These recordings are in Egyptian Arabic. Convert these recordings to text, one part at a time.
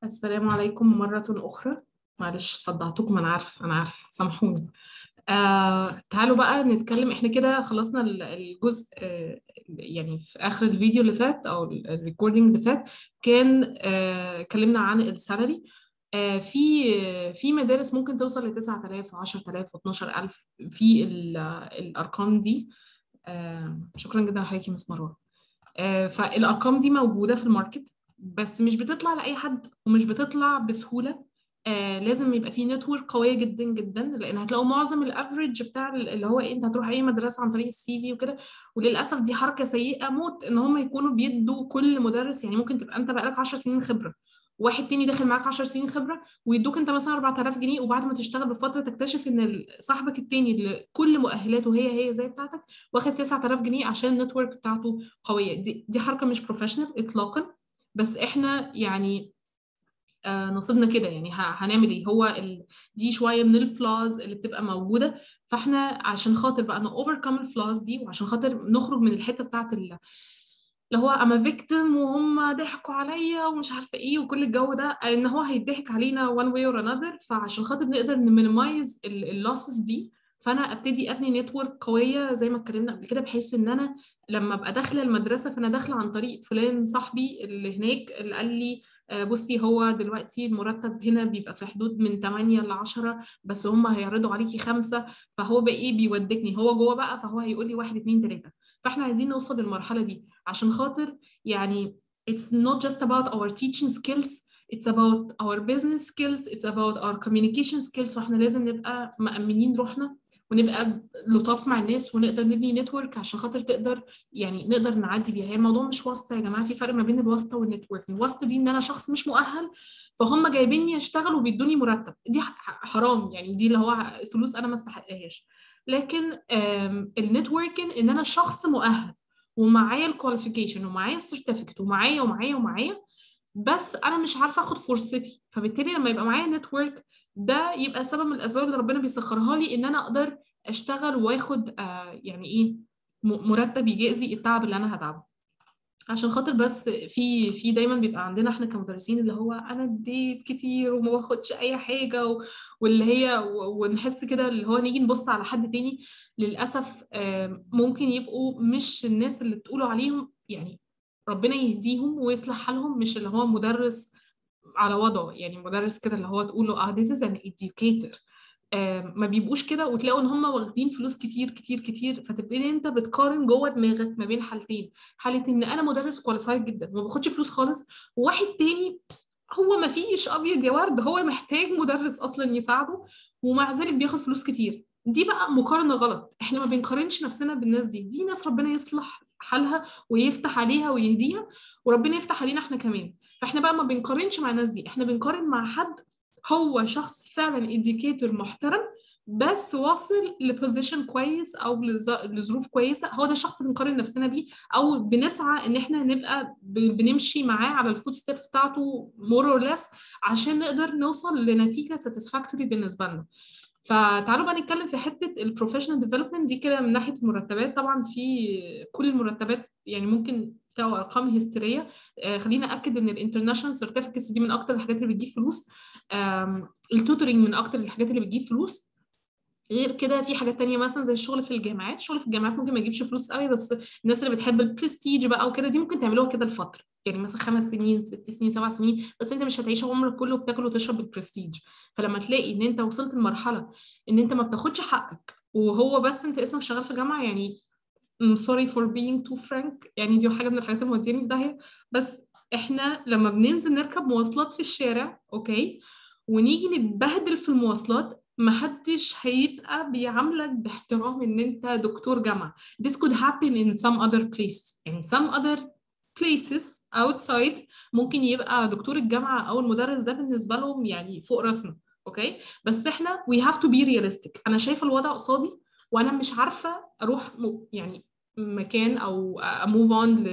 السلام عليكم مرة أخرى معلش صدعتكم أنا عارف أنا عارف سامحوني آه تعالوا بقى نتكلم احنا كده خلصنا ال- الجزء آه يعني في آخر الفيديو اللي فات أو الريكوردينج اللي فات كان آه اتكلمنا عن السالري آه في في مدارس ممكن توصل ل 9000 و10000 و12000 في ال- الأرقام دي آه شكرا جدا لحضرتك يا مس مروة آه فالأرقام دي موجودة في الماركت بس مش بتطلع لأي حد ومش بتطلع بسهولة آه لازم يبقى في نتورك قوية جدا جدا لأن هتلاقوا معظم الافريج بتاع اللي هو إيه أنت هتروح أي مدرسة عن طريق السي في وكده وللأسف دي حركة سيئة موت إن هم يكونوا بيدوا كل مدرس يعني ممكن تبقى أنت بقالك 10 سنين خبرة واحد تاني داخل معاك 10 سنين خبرة ويدوك أنت مثلا 4000 جنيه وبعد ما تشتغل بفترة تكتشف إن ال- صاحبك التاني اللي كل مؤهلاته هي هي زي بتاعتك واخد 9000 جنيه عشان النتورك بتاعته قوية دي, دي حركة مش بروفيشنال إطلاقا بس إحنا يعني آه نصيبنا كده يعني ه- هنعمل ايه هو ال... دي شويه من الفلاز اللي بتبقى موجوده فاحنا عشان خاطر بقى نوفركم الفلاز دي وعشان خاطر نخرج من الحته بتاعت ال... اللي هو اما فيكتيم وهم ضحكوا عليا ومش عارفه ايه وكل الجو ده ان هو هيضحك علينا one way or another فعشان خاطر نقدر نمينيمايز اللوسز دي فانا ابتدي ابني نتورك قويه زي ما اتكلمنا قبل كده بحيث ان انا لما ابقى داخله المدرسه فانا داخله عن طريق فلان صاحبي اللي هناك اللي قال لي آه، بصي هو دلوقتي المرتب هنا بيبقى في حدود من 8 ل 10 بس هم هيعرضوا عليكي خمسة فهو بقى ايه بيودكني هو جوه بقى فهو هيقول لي واحد اتنين تلاته فاحنا عايزين نوصل للمرحله دي عشان خاطر يعني it's not just about our teaching skills it's about our business skills it's about our communication skills فاحنا لازم نبقى مأمنين روحنا ونبقى لطاف مع الناس ونقدر نبني نتورك عشان خاطر تقدر يعني نقدر نعدي بيها هي الموضوع مش واسطه يا جماعه في فرق ما بين الواسطه والنتورك الواسطه دي ان انا شخص مش مؤهل فهم جايبيني اشتغل وبيدوني مرتب دي ح- حرام يعني دي اللي هو فلوس انا ما استحقهاش لكن النتوركينج ان انا شخص مؤهل ومعايا الكواليفيكيشن ومعايا السيرتيفيكت ومعايا ومعايا ومعايا بس انا مش عارفه اخد فرصتي فبالتالي لما يبقى معايا نتورك ده يبقى سبب من الاسباب اللي ربنا بيسخرها لي ان انا اقدر اشتغل واخد آه يعني ايه م- مرتب يجازي التعب اللي انا هتعبه عشان خاطر بس في في دايما بيبقى عندنا احنا كمدرسين اللي هو انا اديت كتير وما باخدش اي حاجه و- واللي هي و- ونحس كده اللي هو نيجي نبص على حد تاني للاسف آم، ممكن يبقوا مش الناس اللي تقولوا عليهم يعني ربنا يهديهم ويصلح حالهم مش اللي هو مدرس على وضعه يعني مدرس كده اللي هو تقول له اه this is an educator آم، ما بيبقوش كده وتلاقوا ان هم واخدين فلوس كتير كتير كتير فتبتدي انت بتقارن جوه دماغك ما بين حالتين حاله ان انا مدرس كواليفايد جدا وما باخدش فلوس خالص وواحد تاني هو ما فيش ابيض يا ورد هو محتاج مدرس اصلا يساعده ومع ذلك بياخد فلوس كتير دي بقى مقارنه غلط احنا ما بنقارنش نفسنا بالناس دي دي ناس ربنا يصلح حالها ويفتح عليها ويهديها وربنا يفتح علينا احنا كمان فاحنا بقى ما بنقارنش مع الناس دي احنا بنقارن مع حد هو شخص فعلا انديكيتور محترم بس واصل لبوزيشن كويس او لظ- لظروف كويسه هو ده الشخص اللي بنقارن نفسنا بيه او بنسعى ان احنا نبقى ب- بنمشي معاه على الفوت ستيبس بتاعته مور اور ليس عشان نقدر نوصل لنتيجه ساتسفاكتوري بالنسبه لنا فتعالوا بقى نتكلم في حته البروفيشنال ديفلوبمنت دي كده من ناحيه المرتبات طبعا في كل المرتبات يعني ممكن تلاقوا ارقام هستيريه آه خلينا اكد ان الانترناشونال سيرتيفيكتس دي من اكتر الحاجات اللي بتجيب فلوس التوتورنج من اكتر الحاجات اللي بتجيب فلوس غير كده في حاجات تانية مثلا زي الشغل في الجامعات الشغل في الجامعات ممكن ما يجيبش فلوس قوي بس الناس اللي بتحب البرستيج بقى وكده دي ممكن تعملوها كده لفترة يعني مثلا خمس سنين ست سنين سبع سنين بس انت مش هتعيش عمرك كله بتاكل وتشرب بالبرستيج فلما تلاقي ان انت وصلت لمرحلة ان انت ما بتاخدش حقك وهو بس انت اسمك شغال في جامعة يعني I'm sorry for being too frank يعني دي حاجة من الحاجات اللي مودياني في داهية بس احنا لما بننزل نركب مواصلات في الشارع اوكي ونيجي نتبهدل في المواصلات محدش هيبقى بيعاملك باحترام ان انت دكتور جامعة this could happen in some other places يعني some other places outside ممكن يبقى دكتور الجامعة او المدرس ده بالنسبة لهم يعني فوق راسنا اوكي بس احنا we have to be realistic انا شايفة الوضع قصادي وانا مش عارفة اروح م- يعني مكان او اموف اون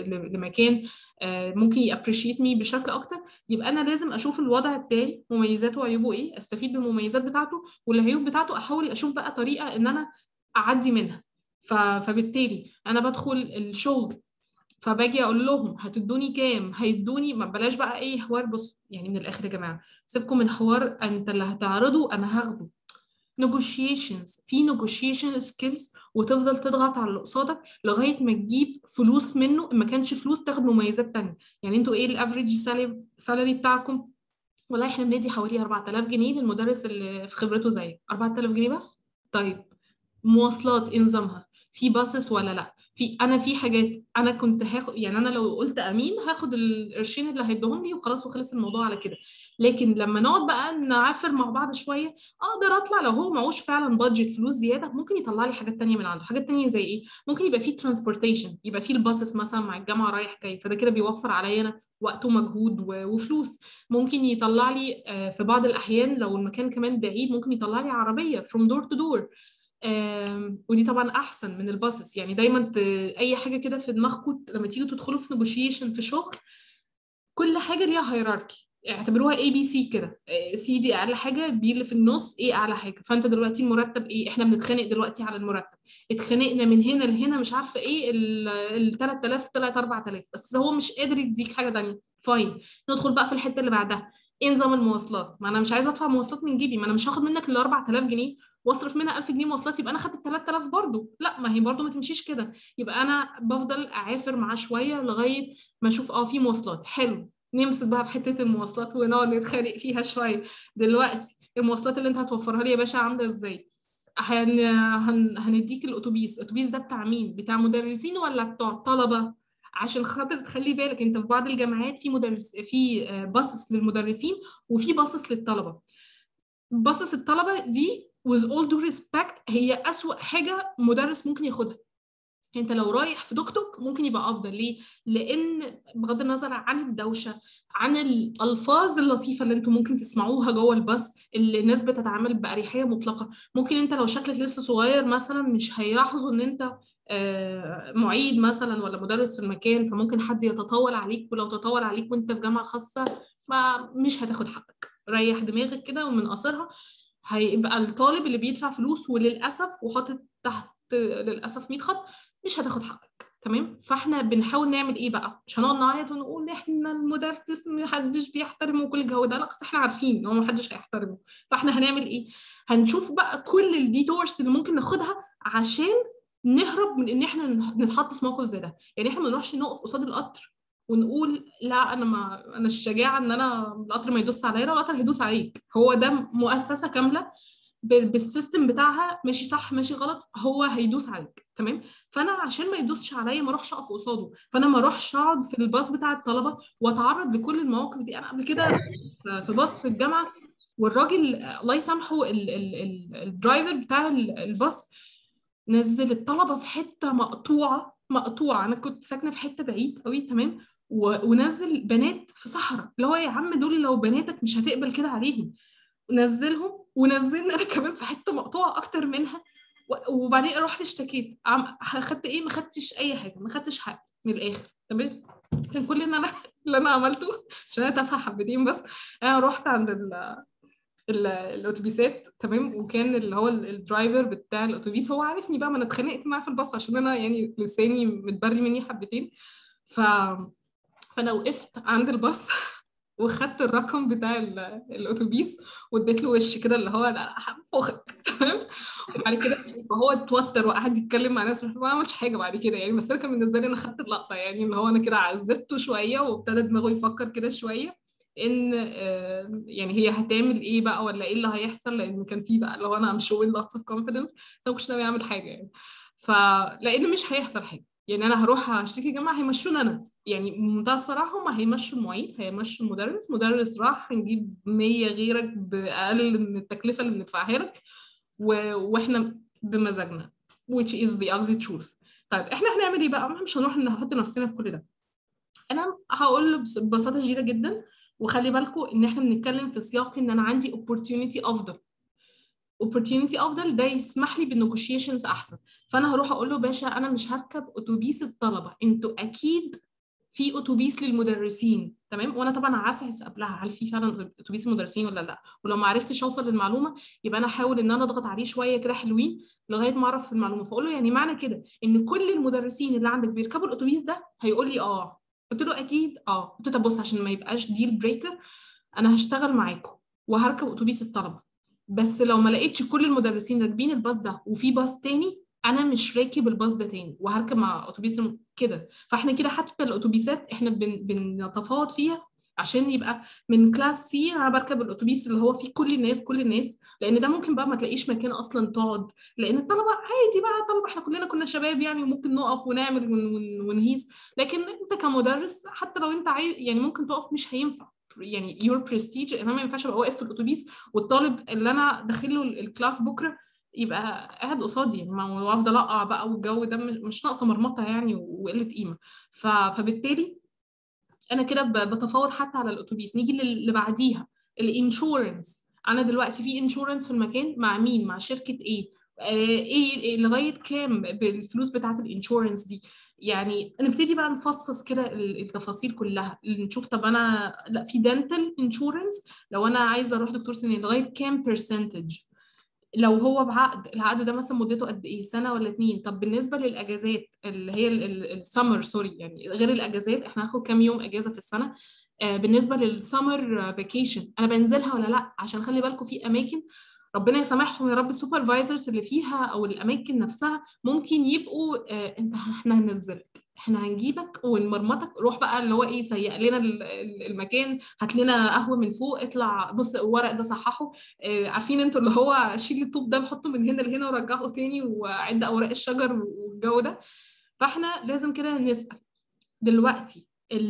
لمكان آه، ممكن يابريشيت مي بشكل اكتر يبقى انا لازم اشوف الوضع بتاعي مميزاته وعيوبه ايه استفيد بالمميزات بتاعته والعيوب بتاعته احاول اشوف بقى طريقه ان انا اعدي منها ف- فبالتالي انا بدخل الشغل فباجي اقول لهم هتدوني كام هيدوني ما بلاش بقى اي حوار بص يعني من الاخر يا جماعه سيبكم من حوار انت اللي هتعرضه انا هاخده negotiations في negotiation skills وتفضل تضغط على اللي قصادك لغايه ما تجيب فلوس منه ما كانش فلوس تاخد مميزات تانية يعني انتوا ايه الافريج سالري بتاعكم والله احنا بندي حوالي 4000 جنيه للمدرس اللي في خبرته زيك 4000 جنيه بس طيب مواصلات إيه نظامها في باصص ولا لا في انا في حاجات انا كنت هاخد يعني انا لو قلت امين هاخد القرشين اللي هيدوهم لي وخلاص وخلص الموضوع على كده لكن لما نقعد بقى نعافر مع بعض شويه اقدر اطلع لو هو معوش فعلا بادجت فلوس زياده ممكن يطلع لي حاجات تانية من عنده حاجات تانية زي ايه ممكن يبقى في ترانسبورتيشن يبقى في الباصص مثلا مع الجامعه رايح جاي فده كده بيوفر عليا انا وقت ومجهود وفلوس ممكن يطلع لي في بعض الاحيان لو المكان كمان بعيد ممكن يطلع لي عربيه from door to door ودي طبعا احسن من الباصص يعني دايما اي حاجه كده في دماغكم لما تيجوا تدخلوا في نيجوشيشن في شغل كل حاجه ليها هيراركي اعتبروها اي بي سي كده سي دي اقل حاجه بي اللي في النص ايه اعلى حاجه فانت دلوقتي المرتب ايه احنا بنتخانق دلوقتي على المرتب اتخانقنا من هنا لهنا مش عارفه ايه ال 3000 طلعت 4000 بس هو مش قادر يديك حاجه ثانيه فاين ندخل بقى في الحته اللي بعدها ايه نظام المواصلات ما انا مش عايزه ادفع مواصلات من جيبي ما انا مش هاخد منك ال 4000 جنيه واصرف منها 1000 جنيه مواصلات يبقى انا خدت 3000 برضه لا ما هي برضه ما تمشيش كده يبقى انا بفضل اعافر معاه شويه لغايه ما اشوف اه في مواصلات حلو نمسك بقى في حته المواصلات ونقعد نتخانق فيها شويه دلوقتي المواصلات اللي انت هتوفرها لي يا باشا عامله ازاي هن... هن... هنديك الاتوبيس الاتوبيس ده بتاع مين بتاع مدرسين ولا بتوع طلبه عشان خاطر تخلي بالك انت في بعض الجامعات في مدرس في باصص للمدرسين وفي باصص للطلبه باصص الطلبه دي with all due respect هي أسوأ حاجة مدرس ممكن ياخدها انت لو رايح في توك توك ممكن يبقى افضل ليه لان بغض النظر عن الدوشه عن الالفاظ اللطيفه اللي انتم ممكن تسمعوها جوه الباص اللي الناس بتتعامل باريحيه مطلقه ممكن انت لو شكلك لسه صغير مثلا مش هيلاحظوا ان انت معيد مثلا ولا مدرس في المكان فممكن حد يتطاول عليك ولو تطاول عليك وانت في جامعه خاصه فمش هتاخد حقك ريح دماغك كده ومن قصرها هيبقى الطالب اللي بيدفع فلوس وللاسف وحاطط تحت للاسف 100 خط مش هتاخد حقك تمام فاحنا بنحاول نعمل ايه بقى مش هنقعد نعيط ونقول احنا المدرس محدش بيحترمه وكل الجو ده لا احنا عارفين ان هو محدش هيحترمه فاحنا هنعمل ايه هنشوف بقى كل الديتورس اللي ممكن ناخدها عشان نهرب من ان احنا نتحط في موقف زي ده يعني احنا ما نروحش نقف قصاد القطر ونقول لا انا ما انا الشجاعه ان انا القطر ما يدوس عليا لا القطر هيدوس عليك هو ده مؤسسه كامله بالسيستم بتاعها ماشي صح ماشي غلط هو هيدوس عليك تمام فانا عشان ما يدوسش عليا ما اروحش اقف قصاده فانا ما اروحش اقعد في الباص بتاع الطلبه واتعرض لكل المواقف دي انا قبل كده في باص في الجامعه والراجل الله يسامحه الدرايفر بتاع الباص نزل الطلبه في حته مقطوعه مقطوعه انا كنت ساكنه في حته بعيد قوي تمام ونزل بنات في صحراء اللي هو يا عم دول لو بناتك مش هتقبل كده عليهم نزلهم ونزلني انا كمان في حته مقطوعه اكتر منها وبعدين رحت اشتكيت خدت ايه ما خدتش اي حاجه ما خدتش حق من الاخر تمام كان كل اللي انا اللي انا عملته عشان انا تافهه حبتين بس انا رحت عند ال الاتوبيسات تمام وكان اللي هو الدرايفر بتاع الاتوبيس هو عارفني بقى ما انا اتخانقت معاه في الباص عشان انا يعني لساني متبري مني حبتين ف فانا وقفت عند الباص وخدت الرقم بتاع الاتوبيس واديت له وش كده اللي هو انا هنفخك تمام وبعد كده فهو اتوتر وقعد يتكلم مع ناس ما عملش حاجه بعد كده يعني بس انا كان بالنسبه لي انا خدت اللقطه يعني اللي هو انا كده عذبته شويه وابتدى دماغه يفكر كده شويه ان يعني هي هتعمل ايه بقى ولا ايه اللي هيحصل لان كان في بقى اللي هو انا ام شوين لوتس اوف كونفيدنس بس انا كنتش ناوي اعمل حاجه يعني فلان مش هيحصل حاجه يعني انا هروح اشتكي يا جماعه هيمشوني انا يعني بمنتهى الصراحه هم هيمشوا المعيد هيمشوا المدرس مدرس راح هنجيب 100 غيرك باقل من التكلفه اللي بندفعها لك و... واحنا بمزاجنا which is the ugly truth طيب احنا هنعمل ايه بقى مش هنروح نحط نفسنا في كل ده انا هقول له ببساطه شديده جدا وخلي بالكم ان احنا بنتكلم في سياق ان انا عندي opportunity افضل opportunity افضل ده يسمح لي بالنيجوشيشنز احسن فانا هروح اقول له باشا انا مش هركب اتوبيس الطلبه انتوا اكيد في اتوبيس للمدرسين تمام وانا طبعا هعسعس قبلها هل في فعلا اتوبيس المدرسين ولا لا ولو ما عرفتش اوصل للمعلومه يبقى انا احاول ان انا اضغط عليه شويه كده حلوين لغايه ما اعرف المعلومه فاقول له يعني معنى كده ان كل المدرسين اللي عندك بيركبوا الاتوبيس ده هيقول لي اه قلت له اكيد اه قلت له طب بص عشان ما يبقاش ديل بريكر انا هشتغل معاكم وهركب اتوبيس الطلبه بس لو ما لقيتش كل المدرسين راكبين الباص ده وفي باص تاني انا مش راكب الباص ده تاني وهركب مع اتوبيس كده فاحنا كده حتى الاتوبيسات احنا بن بنتفاوض فيها عشان يبقى من كلاس سي انا بركب الاتوبيس اللي هو فيه كل الناس كل الناس لان ده ممكن بقى ما تلاقيش مكان اصلا تقعد لان الطلبه عادي بقى الطلبه احنا كلنا كنا شباب يعني وممكن نقف ونعمل ونهيس لكن انت كمدرس حتى لو انت عايز يعني ممكن تقف مش هينفع يعني يور برستيج انا ما ينفعش ابقى واقف في الاتوبيس والطالب اللي انا داخل له الكلاس بكره يبقى قاعد قصادي يعني وافضل اقع بقى والجو ده مش ناقصه مرمطه يعني وقله قيمه فبالتالي انا كده بتفاوض حتى على الاتوبيس نيجي اللي بعديها الانشورنس انا دلوقتي في انشورنس في المكان مع مين مع شركه ايه ايه, إيه لغايه كام بالفلوس بتاعه الانشورنس دي يعني نبتدي بقى نفصص كده التفاصيل كلها نشوف طب انا لا في دنتال انشورنس لو انا عايزه اروح دكتور سنين لغايه كام برسنتج لو هو بعقد العقد ده مثلا مدته قد ايه سنه ولا اتنين طب بالنسبه للاجازات اللي هي السمر سوري يعني غير الاجازات احنا هناخد كام يوم اجازه في السنه آه بالنسبه للسمر فيكيشن انا بنزلها ولا لا عشان خلي بالكم في اماكن ربنا يسامحهم يا رب السوبرفايزرز اللي فيها او الاماكن نفسها ممكن يبقوا آه انت احنا هننزلك احنا هنجيبك ونمرمطك روح بقى اللي هو ايه سيق لنا المكان هات لنا قهوه من فوق اطلع بص الورق ده صححه اه عارفين انتوا اللي هو شيل الطوب ده نحطه من هنا لهنا ورجعه تاني وعد اوراق الشجر والجو ده فاحنا لازم كده نسال دلوقتي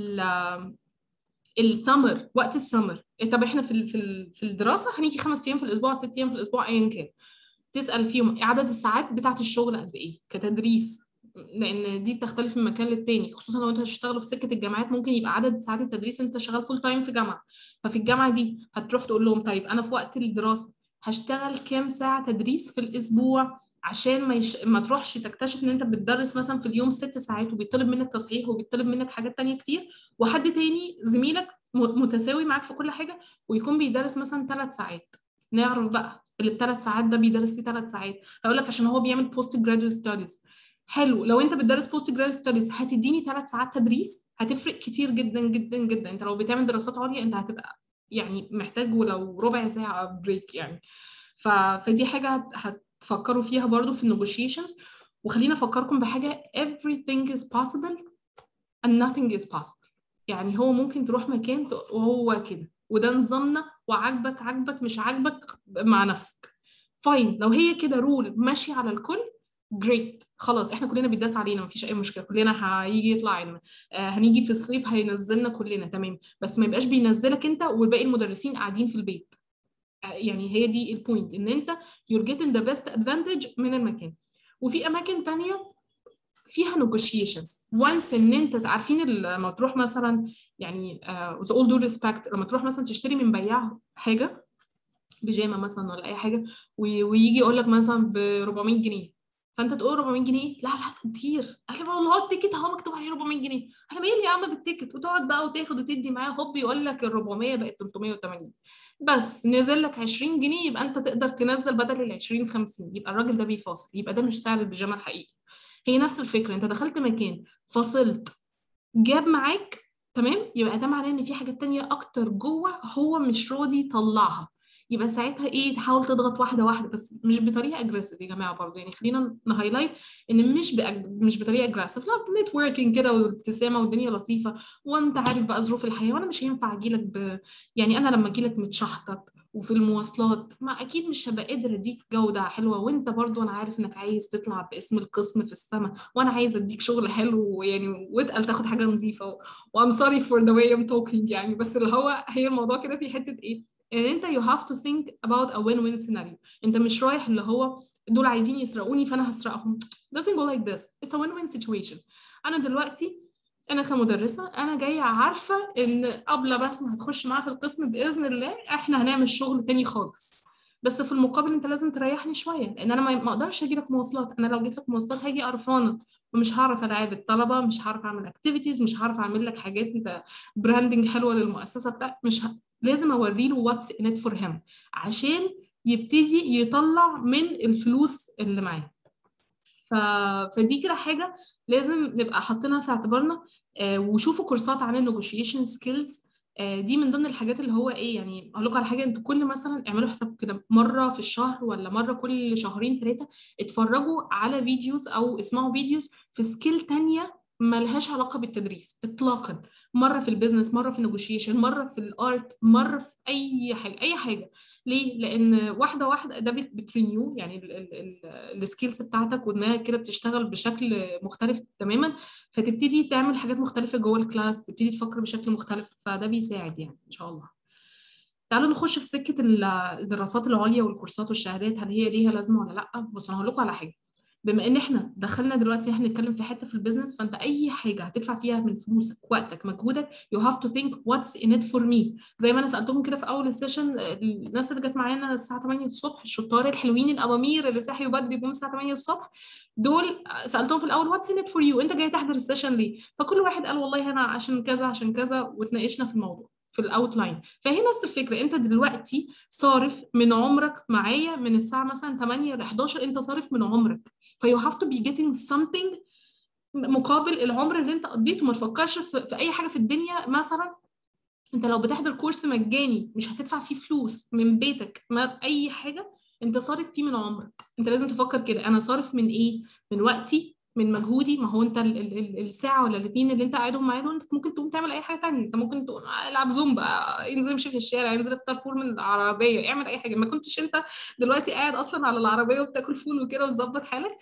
السمر وقت السمر طب احنا في في الدراسه هنيجي خمس ايام في الاسبوع ست ايام في الاسبوع ايا كان تسال فيهم عدد الساعات بتاعه الشغل قد ايه كتدريس لان دي بتختلف من مكان للتاني خصوصا لو انت هتشتغل في سكه الجامعات ممكن يبقى عدد ساعات التدريس انت شغال فول تايم في جامعه ففي الجامعه دي هتروح تقول لهم طيب انا في وقت الدراسه هشتغل كام ساعه تدريس في الاسبوع عشان ما, يش... ما تروحش تكتشف ان انت بتدرس مثلا في اليوم ست ساعات وبيطلب منك تصحيح وبيطلب منك حاجات تانية كتير وحد تاني زميلك متساوي معاك في كل حاجه ويكون بيدرس مثلا ثلاث ساعات نعرف بقى اللي بثلاث ساعات ده بيدرس لي ثلاث ساعات هقول لك عشان هو بيعمل بوست جراديويت ستاديز حلو لو انت بتدرس بوست جراد ستاديز هتديني ثلاث ساعات تدريس هتفرق كتير جدا جدا جدا انت لو بتعمل دراسات عليا انت هتبقى يعني محتاج ولو ربع ساعه بريك يعني ف... فدي حاجه هتفكروا فيها برضو في النيجوشيشنز وخلينا افكركم بحاجه everything is possible and nothing is possible يعني هو ممكن تروح مكان وهو كده وده نظامنا وعاجبك عاجبك مش عاجبك مع نفسك فاين لو هي كده رول ماشي على الكل جريت خلاص احنا كلنا بيداس علينا مفيش اي مشكله كلنا هيجي يطلع لنا آه هنيجي في الصيف هينزلنا كلنا تمام بس ما يبقاش بينزلك انت والباقي المدرسين قاعدين في البيت آه يعني هي دي البوينت ان انت you're getting the best advantage من المكان وفي اماكن تانية فيها negotiations once ان انت عارفين لما تروح مثلا يعني uh, with all due respect لما تروح مثلا تشتري من بياع حاجه بيجامه مثلا ولا اي حاجه ويجي يقول لك مثلا ب 400 جنيه فانت تقول 400 جنيه لا لا كتير قال لي والله التيكت اهو مكتوب عليه 400 جنيه انا مالي يا عم بالتيكت وتقعد بقى وتاخد وتدي معاه هوب يقول لك ال 400 بقت 380 بس نزل لك 20 جنيه يبقى انت تقدر تنزل بدل ال 20 50 يبقى الراجل ده بيفاصل يبقى ده مش سعر البيجامه الحقيقي هي نفس الفكره انت دخلت مكان فصلت جاب معاك تمام يبقى ده معناه ان في حاجات تانية اكتر جوه هو مش راضي يطلعها يبقى ساعتها ايه تحاول تضغط واحده واحده بس مش بطريقه اجريسيف يا جماعه برضه يعني خلينا نهايلايت ان مش بأج... مش بطريقه اجريسيف لا نتوركينج كده وابتسامه والدنيا لطيفه وانت عارف بقى ظروف الحياه وانا مش هينفع اجي لك ب... يعني انا لما اجي لك متشحطط وفي المواصلات ما اكيد مش هبقى قادر اديك جوده حلوه وانت برضو انا عارف انك عايز تطلع باسم القسم في السماء وانا عايز اديك شغل حلو ويعني واتقل تاخد حاجه نظيفه وام سوري فور ذا واي ام توكينج يعني بس اللي هو هي الموضوع كده في حته ايه ان انت you have to think about a win-win scenario انت مش رايح اللي هو دول عايزين يسرقوني فانا هسرقهم doesn't go like this it's a win-win situation انا دلوقتي انا كمدرسه انا جايه عارفه ان قبل بس ما هتخش معايا في القسم باذن الله احنا هنعمل شغل تاني خالص بس في المقابل انت لازم تريحني شويه لان انا ما اقدرش اجي لك مواصلات انا لو جيت لك مواصلات هاجي قرفانه ومش هعرف العب الطلبه مش هعرف اعمل اكتيفيتيز مش هعرف اعمل لك حاجات انت براندنج حلوه للمؤسسه بتاعتك مش ه... لازم اوري له واتس ان فور هيم عشان يبتدي يطلع من الفلوس اللي معاه ف... فدي كده حاجه لازم نبقى حاطينها في اعتبارنا آه وشوفوا كورسات عن النيجوشيشن سكيلز دي من ضمن الحاجات اللي هو ايه يعني اقول لكم على حاجه انتوا كل مثلا اعملوا حسابكم كده مره في الشهر ولا مره كل شهرين ثلاثه اتفرجوا على فيديوز او اسمعوا فيديوز في سكيل تانية ملهاش علاقه بالتدريس اطلاقا مره في البيزنس مره في النيجوشيشن مره في الارت مره في اي حاجه اي حاجه ليه لان واحده واحده ده بترينيو يعني السكيلز بتاعتك ودماغك كده بتشتغل بشكل مختلف تماما فتبتدي تعمل حاجات مختلفه جوه الكلاس تبتدي تفكر بشكل مختلف فده بيساعد يعني ان شاء الله تعالوا نخش في سكه الدراسات العليا والكورسات والشهادات هل هي ليها لازمه ولا لا بص انا هقول لكم على حاجه بما ان احنا دخلنا دلوقتي احنا نتكلم في حته في البيزنس فانت اي حاجه هتدفع فيها من فلوسك وقتك مجهودك يو هاف تو ثينك واتس ان ات فور مي زي ما انا سالتهم كده في اول السيشن الناس اللي جت معانا الساعه 8 الصبح الشطار الحلوين الامامير اللي صحيوا بدري يقوموا الساعه 8 الصبح دول سالتهم في الاول واتس ان ات فور يو انت جاي تحضر السيشن ليه فكل واحد قال والله انا عشان كذا عشان كذا واتناقشنا في الموضوع في الاوتلاين فهي نفس الفكره انت دلوقتي صارف من عمرك معايا من الساعه مثلا 8 ل 11 انت صارف من عمرك فيو هاف تو بي جيتنج something مقابل العمر اللي انت قضيته ما تفكرش في, في اي حاجه في الدنيا مثلا انت لو بتحضر كورس مجاني مش هتدفع فيه فلوس من بيتك ما اي حاجه انت صارف فيه من عمرك انت لازم تفكر كده انا صارف من ايه من وقتي من مجهودي ما هو انت ال ال الساعه ولا الاثنين اللي انت قاعدهم معايا دول انت ممكن تقوم تعمل اي حاجه تانية انت ممكن تقوم العب زومبا انزل امشي في الشارع انزل افطر فول من العربيه اعمل اي حاجه ما كنتش انت دلوقتي قاعد اصلا على العربيه وبتاكل فول وكده وتظبط حالك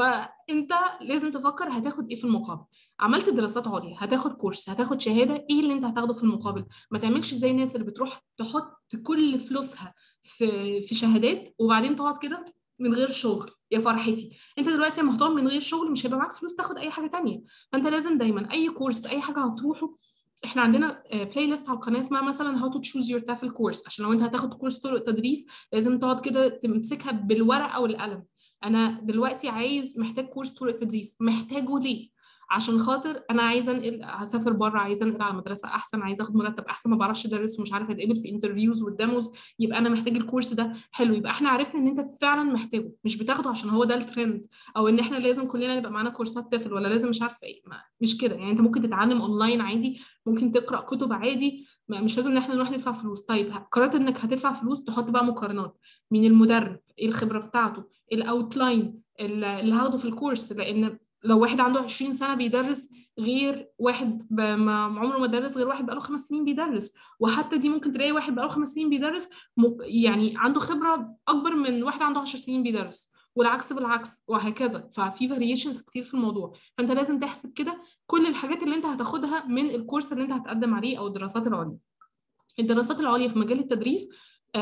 فانت لازم تفكر هتاخد ايه في المقابل عملت دراسات عليا هتاخد كورس هتاخد شهاده ايه اللي انت هتاخده في المقابل ما تعملش زي الناس اللي بتروح تحط كل فلوسها في في شهادات وبعدين تقعد كده من غير شغل يا فرحتي انت دلوقتي لما هتقعد من غير شغل مش هيبقى معاك فلوس تاخد اي حاجه تانية فانت لازم دايما اي كورس اي حاجه هتروحه احنا عندنا بلاي ليست على القناه اسمها مثلا هاو تو تشوز يور تافل كورس عشان لو انت هتاخد كورس طرق تدريس لازم تقعد كده تمسكها بالورقه والقلم انا دلوقتي عايز محتاج كورس طرق تدريس محتاجه ليه عشان خاطر انا عايزه انقل هسافر بره عايزه انقل على مدرسه احسن عايزه اخد مرتب احسن ما بعرفش ادرس ومش عارفه اتقبل في انترفيوز والديموز يبقى انا محتاج الكورس ده حلو يبقى احنا عرفنا ان انت فعلا محتاجه مش بتاخده عشان هو ده الترند او ان احنا لازم كلنا يبقى معانا كورسات تفل ولا لازم مش عارفه ايه مش كده يعني انت ممكن تتعلم اونلاين عادي ممكن تقرا كتب عادي مش لازم ان احنا نروح ندفع فلوس طيب قررت انك هتدفع فلوس تحط بقى مقارنات مين المدرب ايه الخبره بتاعته الاوتلاين اللي هاخده في الكورس لان لو واحد عنده 20 سنه بيدرس غير واحد ما عمره ما درس غير واحد بقاله خمس سنين بيدرس وحتى دي ممكن تلاقي واحد بقاله خمس سنين بيدرس يعني عنده خبره اكبر من واحد عنده 10 سنين بيدرس والعكس بالعكس وهكذا ففي فاريشنز كتير في الموضوع فانت لازم تحسب كده كل الحاجات اللي انت هتاخدها من الكورس اللي انت هتقدم عليه او الدراسات العليا الدراسات العليا في مجال التدريس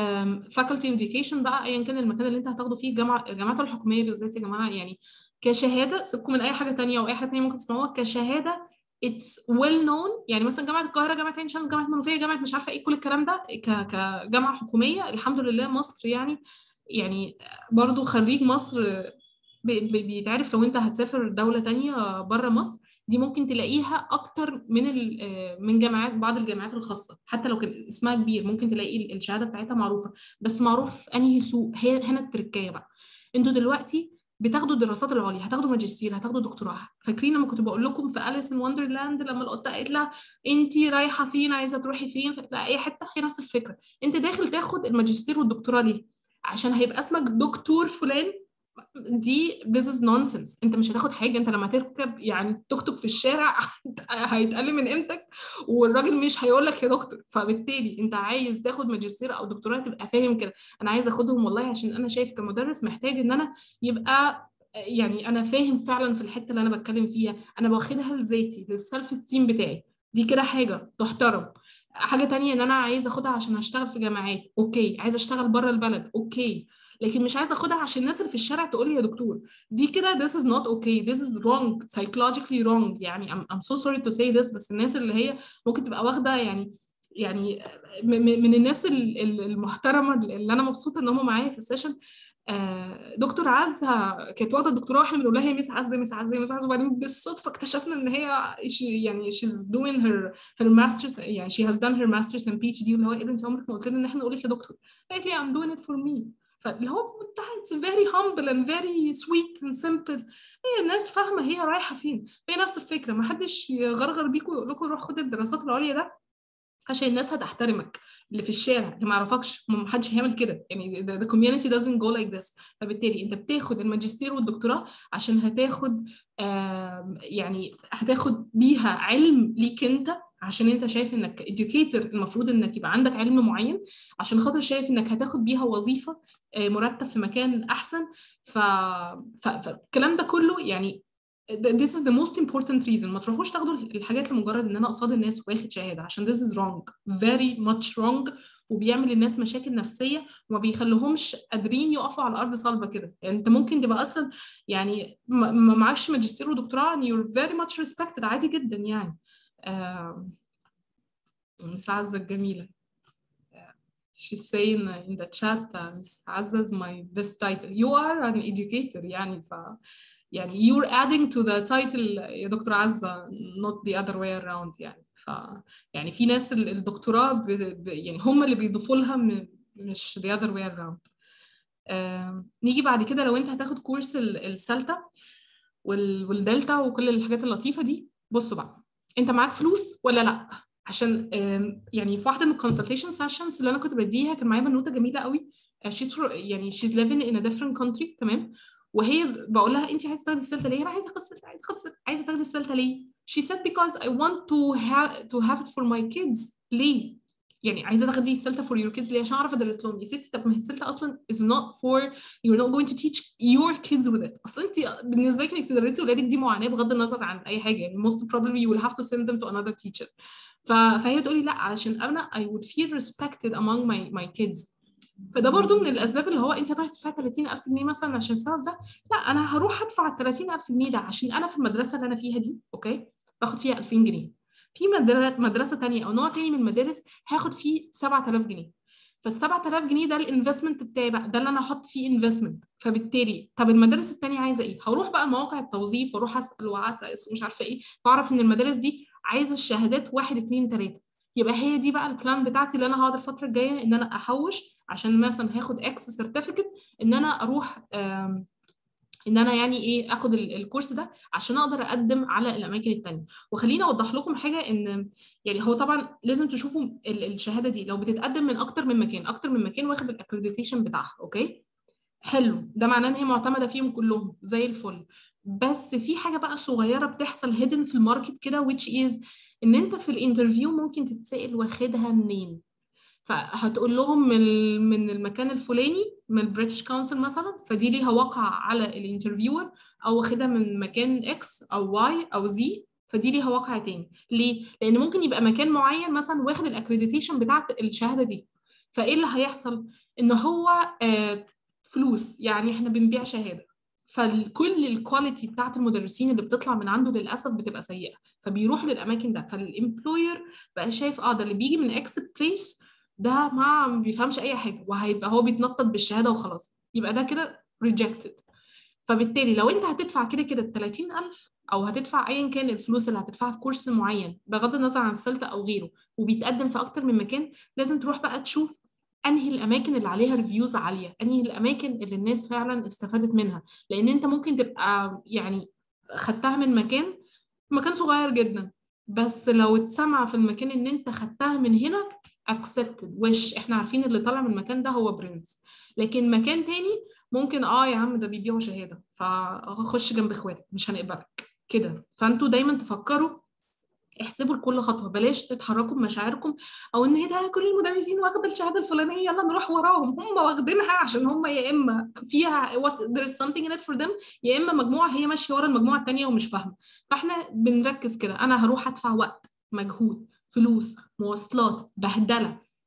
فاكولتي اديوكيشن بقى ايا كان المكان اللي انت هتاخده فيه الجامعه الجامعات الحكوميه بالذات يا جماعه يعني كشهاده سيبكم من اي حاجه تانية او اي حاجه تانية ممكن تسمعوها كشهاده اتس ويل نون يعني مثلا جامعه القاهره جامعه عين شمس جامعه منوفيه جامعه مش عارفه ايه كل الكلام ده كجامعه حكوميه الحمد لله مصر يعني يعني برضو خريج مصر بيتعرف لو انت هتسافر دوله تانية بره مصر دي ممكن تلاقيها اكتر من من جامعات بعض الجامعات الخاصه حتى لو كان اسمها كبير ممكن تلاقي الشهاده بتاعتها معروفه بس معروف انهي سوق هي هنا التركيه بقى انتوا دلوقتي بتاخدوا الدراسات العليا هتاخدوا ماجستير هتاخدوا دكتوراه فاكرين لما كنت بقول لكم في اليس ان وندرلاند لما القطه قالت لها انت رايحه فين عايزه تروحي فين في اي حته هي نفس الفكره انت داخل تاخد الماجستير والدكتوراه ليه عشان هيبقى اسمك دكتور فلان دي this is nonsense انت مش هتاخد حاجه انت لما تركب يعني توك توك في الشارع هيتقل من قيمتك والراجل مش هيقول لك يا دكتور فبالتالي انت عايز تاخد ماجستير او دكتوراه تبقى فاهم كده انا عايز اخدهم والله عشان انا شايف كمدرس محتاج ان انا يبقى يعني انا فاهم فعلا في الحته اللي انا بتكلم فيها انا واخدها لذاتي للسيلف ستيم بتاعي دي كده حاجه تحترم حاجه تانية ان انا عايز اخدها عشان هشتغل في جامعات اوكي عايز اشتغل بره البلد اوكي لكن مش عايزه اخدها عشان الناس اللي في الشارع تقول لي يا دكتور دي كده this is not okay this is wrong psychologically wrong يعني I'm, I'm so sorry to say this بس الناس اللي هي ممكن تبقى واخده يعني يعني من الناس المحترمه اللي انا مبسوطه ان هم معايا في السيشن دكتور عزة كانت واخده الدكتوراه واحنا بنقول لها هي ميس عزة ميس عزة ميس عزة وبعدين بالصدفه اكتشفنا ان هي يعني she's doing her her masters يعني she has done her masters and PhD اللي هو ايه ده انت عمرك ما قلت لنا ان احنا نقول لك يا دكتور قالت لي I'm doing it for me فاللي هو it's very humble and very sweet and simple هي الناس فاهمه هي رايحه فين هي نفس الفكره ما حدش يغرغر بيكم ويقول لكم روح خد الدراسات العليا ده عشان الناس هتحترمك اللي في الشارع اللي ما يعرفكش ما حدش هيعمل كده يعني the, the community doesn't go like this فبالتالي انت بتاخد الماجستير والدكتوراه عشان هتاخد آه يعني هتاخد بيها علم ليك انت عشان انت شايف انك educator المفروض انك يبقى عندك علم معين عشان خاطر شايف انك هتاخد بيها وظيفه آه مرتب في مكان احسن ف... ف... فالكلام ده كله يعني this is the most important reason ما تروحوش تاخدوا الحاجات لمجرد ان انا قصاد الناس واخد شهاده عشان this is wrong very much wrong وبيعمل للناس مشاكل نفسيه وما بيخليهمش قادرين يقفوا على ارض صلبه كده يعني انت ممكن تبقى اصلا يعني ما معكش ماجستير ودكتوراه and you're very much respected عادي جدا يعني آه مس عزة الجميلة she's saying in the chat uh, Miss Azza is my best title you are an educator يعني ف يعني you're adding to the title يا دكتور عزة not the other way around يعني ف يعني في ناس الدكتوراه ب... ب... يعني هم اللي بيضيفوا لها م... مش the other way around آه... نيجي بعد كده لو انت هتاخد كورس السلتا وال... والدلتا وكل الحاجات اللطيفة دي بصوا بقى انت معاك فلوس ولا لا عشان يعني في واحده من الكونسلتيشن سيشنز اللي انا كنت بديها كان معايا بنوته جميله قوي she's for, يعني she's living in a different country تمام وهي بقول لها انت عايزه تاخدي السلطه ليه؟ انا عايزه اخد السلطه عايزه اخد عايزه تاخدي السلطه ليه؟ she said because I want to have to have it for my kids ليه؟ يعني عايزه تاخدي السلطه for your kids ليه؟ عشان اعرف ادرس لهم يا ستي طب ما هي السلطه اصلا is not for you're not going to teach your kids with it اصلا انت بالنسبه لك انك تدرسي ولادك دي معاناه بغض النظر عن اي حاجه يعني most probably you will have to send them to another teacher فهي بتقولي لا عشان انا I would feel respected among my my kids فده برضو من الاسباب اللي هو انت هتروحي تدفعي 30000 جنيه مثلا عشان السبب ده لا انا هروح ادفع ال 30000 جنيه ده عشان انا في المدرسه اللي انا فيها دي اوكي باخد فيها 2000 جنيه في مدرسه ثانيه او نوع تاني من المدارس هاخد فيه 7000 جنيه فال 7000 جنيه ده الانفستمنت بتاعي بقى ده اللي انا هحط فيه انفستمنت فبالتالي طب المدارس الثانيه عايزه ايه؟ هروح بقى مواقع التوظيف واروح اسال واسال ومش عارفه ايه واعرف ان المدارس دي عايزه الشهادات واحد اثنين ثلاثه يبقى هي دي بقى البلان بتاعتي اللي انا هقعد الفتره الجايه ان انا احوش عشان مثلا هاخد اكس سيرتيفيكت ان انا اروح ان انا يعني ايه اخد الكورس ده عشان اقدر اقدم على الاماكن التانية وخليني اوضح لكم حاجه ان يعني هو طبعا لازم تشوفوا الشهاده دي لو بتتقدم من اكتر من مكان اكتر من مكان واخد الاكريديتيشن بتاعها اوكي حلو ده معناه ان هي معتمده فيهم كلهم زي الفل بس في حاجه بقى صغيره بتحصل هيدن في الماركت كده which is ان انت في الانترفيو ممكن تتسال واخدها منين فهتقول لهم من من المكان الفلاني من البريتش كونسل مثلا فدي ليها وقع على الانترفيور او واخدها من مكان اكس او واي او زي فدي ليها وقع تاني ليه لان ممكن يبقى مكان معين مثلا واخد الاكريديتيشن بتاعت الشهاده دي فايه اللي هيحصل ان هو آه فلوس يعني احنا بنبيع شهاده فكل الكواليتي بتاعت المدرسين اللي بتطلع من عنده للاسف بتبقى سيئه فبيروح للاماكن ده فالامبلوير بقى شايف اه ده اللي بيجي من اكس بليس ده ما بيفهمش اي حاجه وهيبقى هو بيتنطط بالشهاده وخلاص يبقى ده كده rejected فبالتالي لو انت هتدفع كده كده ال 30000 او هتدفع ايا كان الفلوس اللي هتدفعها في كورس معين بغض النظر عن السلطه او غيره وبيتقدم في اكتر من مكان لازم تروح بقى تشوف انهي الاماكن اللي عليها ريفيوز عاليه انهي الاماكن اللي الناس فعلا استفادت منها لان انت ممكن تبقى يعني خدتها من مكان مكان صغير جدا بس لو اتسمع في المكان ان انت خدتها من هنا accepted وش احنا عارفين اللي طالع من المكان ده هو برنس لكن مكان تاني ممكن اه يا عم ده بيبيعوا شهاده فخش جنب اخواتك مش هنقبلك كده فانتوا دايما تفكروا احسبوا لكل خطوه بلاش تتحركوا بمشاعركم او ان هي ده كل المدرسين واخده الشهاده الفلانيه يلا نروح وراهم هم واخدينها عشان هم يا اما فيها there's something in it for them يا اما مجموعه هي ماشيه ورا المجموعه الثانيه ومش فاهمه فاحنا بنركز كده انا هروح ادفع وقت مجهود فلوس مواصلات بهدله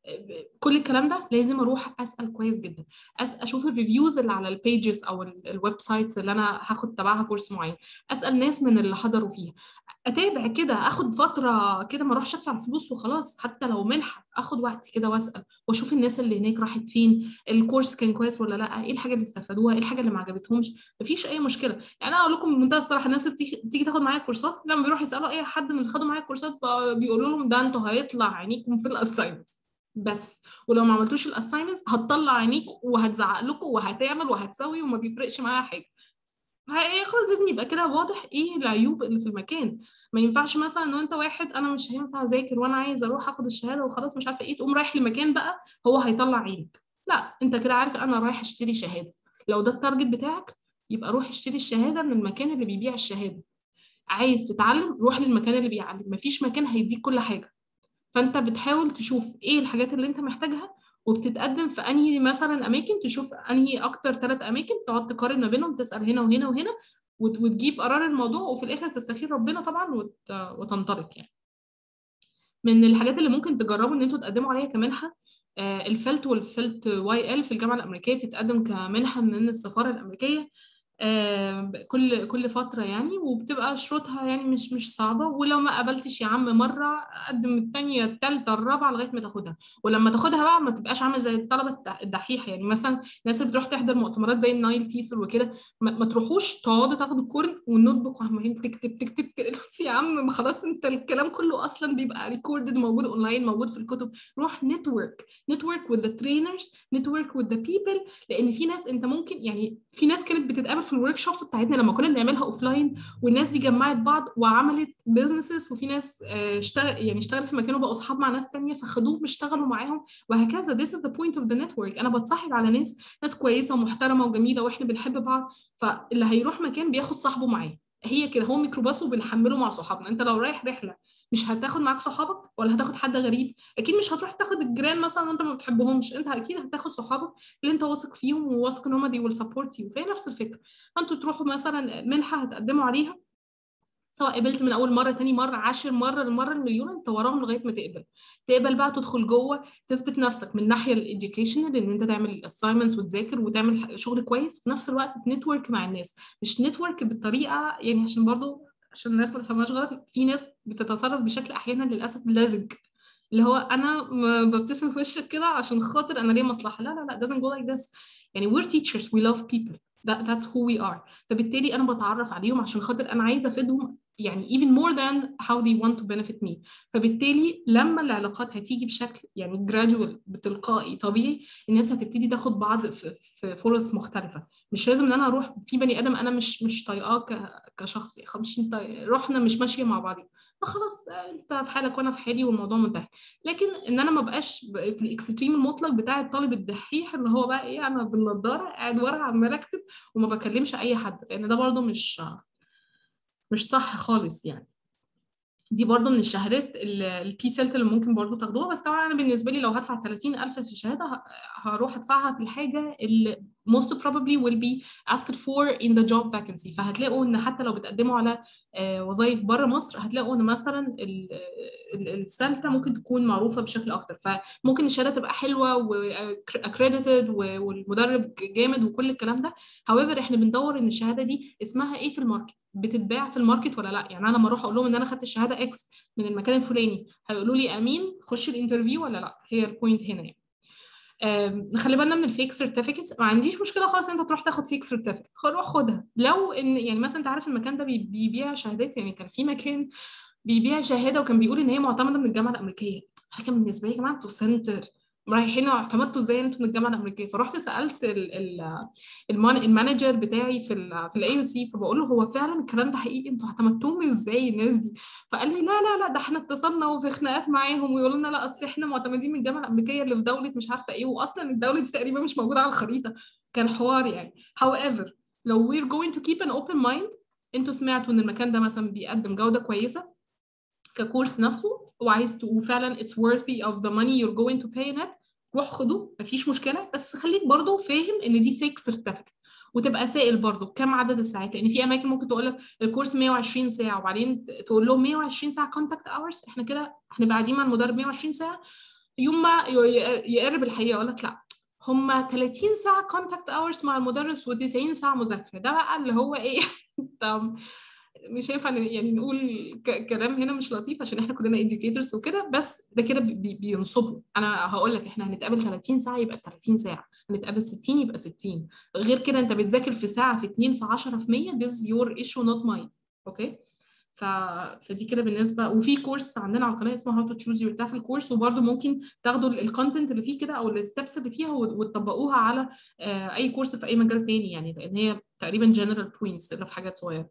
كل الكلام ده لازم اروح اسال كويس جدا اسال اشوف الريفيوز اللي على البيجز او الويب سايتس اللي انا هاخد تبعها كورس معين اسال ناس من اللي حضروا فيها اتابع كده اخد فتره كده ما اروحش ادفع الفلوس وخلاص حتى لو منحه اخد وقت كده واسال واشوف الناس اللي هناك راحت فين الكورس كان كويس ولا لا ايه الحاجه اللي استفادوها ايه الحاجه اللي ما عجبتهمش مفيش اي مشكله يعني انا اقول لكم بمنتهى الصراحه الناس اللي بتيجي, بتيجي تاخد معايا كورسات لما بيروحوا يسالوا اي حد من اللي خدوا معايا كورسات بيقولوا لهم ده انتوا هيطلع عينيكم في الاساينمنتس بس ولو ما عملتوش الاساينمنتس هتطلع عينيك وهتزعق لكم وهتعمل وهتسوي وما بيفرقش معاها حاجه هي خلاص لازم يبقى كده واضح ايه العيوب اللي في المكان ما ينفعش مثلا ان انت واحد انا مش هينفع اذاكر وانا عايز اروح اخد الشهاده وخلاص مش عارفه ايه تقوم رايح لمكان بقى هو هيطلع عينك لا انت كده عارف انا رايح اشتري شهاده لو ده التارجت بتاعك يبقى روح اشتري الشهاده من المكان اللي بيبيع الشهاده عايز تتعلم روح للمكان اللي بيعلم مفيش مكان هيديك كل حاجه فانت بتحاول تشوف ايه الحاجات اللي انت محتاجها وبتتقدم في انهي مثلا اماكن تشوف انهي اكتر ثلاث اماكن تقعد تقارن ما بينهم تسال هنا وهنا وهنا وتجيب قرار الموضوع وفي الاخر تستخير ربنا طبعا وتنطلق يعني من الحاجات اللي ممكن تجربوا ان انتوا تقدموا عليها كمنحه الفلت والفلت واي ال في الجامعه الامريكيه بتتقدم كمنحه من السفاره الامريكيه كل كل فتره يعني وبتبقى شروطها يعني مش مش صعبه ولو ما قبلتش يا عم مره قدم الثانيه الثالثه الرابعه لغايه ما تاخدها ولما تاخدها بقى ما تبقاش عامل زي الطلبه الدحيحه يعني مثلا الناس اللي بتروح تحضر مؤتمرات زي النايل تيسر وكده ما, ما تروحوش تقعدوا تاخدوا الكورن والنوت بوك وعمالين تكتب تكتب كده يا عم خلاص انت الكلام كله اصلا بيبقى ريكوردد موجود اونلاين موجود في الكتب روح نتورك نتورك وذ ذا ترينرز نتورك وذ ذا بيبل لان في ناس انت ممكن يعني في ناس كانت بتتقابل في الورك شوبس بتاعتنا لما كنا بنعملها اوف لاين والناس دي جمعت بعض وعملت بزنسز وفي ناس اشتغل يعني اشتغلت في مكان وبقوا اصحاب مع ناس تانية فخدوهم اشتغلوا معاهم وهكذا this is the point of the network انا بتصاحب على ناس ناس كويسه ومحترمه وجميله واحنا بنحب بعض فاللي هيروح مكان بياخد صاحبه معاه هي كده هو ميكروباص وبنحمله مع صحابنا انت لو رايح رحله مش هتاخد معاك صحابك ولا هتاخد حد غريب اكيد مش هتروح تاخد الجيران مثلا وانت ما بتحبهمش انت اكيد هتاخد صحابك اللي انت واثق فيهم وواثق ان هم دي ويل سبورت يو فهي نفس الفكره فانتوا تروحوا مثلا منحه هتقدموا عليها سواء قبلت من اول مره تاني مره عاشر مره المره المليون انت وراهم لغايه ما تقبل تقبل بقى تدخل جوه تثبت نفسك من الناحيه الاديوكيشنال ان انت تعمل الاساينمنتس وتذاكر وتعمل شغل كويس وفي نفس الوقت تنتورك مع الناس مش نتورك بالطريقه يعني عشان برضو عشان الناس ما تفهمهاش غلط في ناس بتتصرف بشكل احيانا للاسف لازج اللي هو انا ببتسم في وشك كده عشان خاطر انا ليه مصلحه لا لا لا doesn't go like this يعني we're teachers we love people that, that's who we are فبالتالي انا بتعرف عليهم عشان خاطر انا عايزه افيدهم يعني even more than how they want to benefit me فبالتالي لما العلاقات هتيجي بشكل يعني gradual بتلقائي طبيعي الناس هتبتدي تاخد بعض في, في فرص مختلفه مش لازم ان انا اروح في بني ادم انا مش مش طايقاه كشخص مش انت رحنا مش ماشيه مع بعض فخلاص انت في حالك وانا في حالي والموضوع منتهي لكن ان انا ما بقاش في الاكستريم المطلق بتاع الطالب الدحيح اللي هو بقى ايه انا بالنضاره قاعد ورا عمال اكتب وما بكلمش اي حد لان ده برضه مش مش صح خالص يعني دي برضو من الشهادات البي سيلت اللي ممكن برضو تاخدوها بس طبعا انا بالنسبه لي لو هدفع 30000 في الشهاده هروح ادفعها في الحاجه اللي most probably will be asked for in the job vacancy فهتلاقوا ان حتى لو بتقدموا على وظائف بره مصر هتلاقوا ان مثلا الثالثه ممكن تكون معروفه بشكل اكتر فممكن الشهاده تبقى حلوه واكريديتد والمدرب جامد وكل الكلام ده however احنا بندور ان الشهاده دي اسمها ايه في الماركت بتتباع في الماركت ولا لا يعني انا لما اروح اقول لهم ان انا خدت الشهاده اكس من المكان الفلاني هيقولوا لي امين خش الانترفيو ولا لا هي البوينت هنا يعني نخلي بالنا من الفيك سيرتيفيكتس ما عنديش مشكله خالص انت تروح تاخد فيك سيرتيفيكت روح خدها لو ان يعني مثلا انت عارف المكان ده بيبيع شهادات يعني كان في مكان بيبيع شهاده وكان بيقول ان هي معتمده من الجامعه الامريكيه حاجه بالنسبه لي يا جماعه انتوا سنتر رايحين اعتمدتوا ازاي انتوا من الجامعه الامريكيه فرحت سالت ال ال المانجر بتاعي في ال في الاي يو سي فبقول له هو فعلا الكلام ده حقيقي انتوا اعتمدتوهم ازاي الناس دي فقال لي لا لا لا ده احنا اتصلنا وفي خناقات معاهم ويقولوا لنا لا اصل احنا معتمدين من الجامعه الامريكيه اللي في دوله مش عارفه ايه واصلا الدوله دي تقريبا مش موجوده على الخريطه كان حوار يعني however لو we're going to keep an open mind انتوا سمعتوا ان المكان ده مثلا بيقدم جوده كويسه ككورس نفسه وعايز وفعلا it's worthy of the money you're going to pay in it روح خده مفيش مشكله بس خليك برضو فاهم ان دي فيك سيرتيفيكت وتبقى سائل برضو كم عدد الساعات لان في اماكن ممكن تقول لك الكورس 120 ساعه وبعدين تقول لهم 120 ساعه كونتاكت اورز احنا كده هنبقى قاعدين مع المدرب 120 ساعه يوم ما ي- يقرب الحقيقه يقول لك لا هم 30 ساعه كونتاكت اورز مع المدرس و90 ساعه مذاكره ده بقى اللي هو ايه طب مش هينفع ن- يعني نقول ك- كلام هنا مش لطيف عشان احنا كلنا educators وكده بس ده كده بي- بي- بينصبوا انا هقول لك احنا هنتقابل 30 ساعه يبقى 30 ساعه هنتقابل 60 يبقى 60 غير كده انت بتذاكر في ساعه في 2 في 10 في 100 this is your issue not mine اوكي ف... فدي كده بالنسبه وفي كورس عندنا على القناه اسمه هاو تو تشوز يور تافل كورس وبرده ممكن تاخدوا الكونتنت اللي فيه كده او الستبس اللي فيها وت- وتطبقوها على آه، اي كورس في اي مجال تاني يعني لان هي تقريبا جنرال بوينتس الا في حاجات صغيره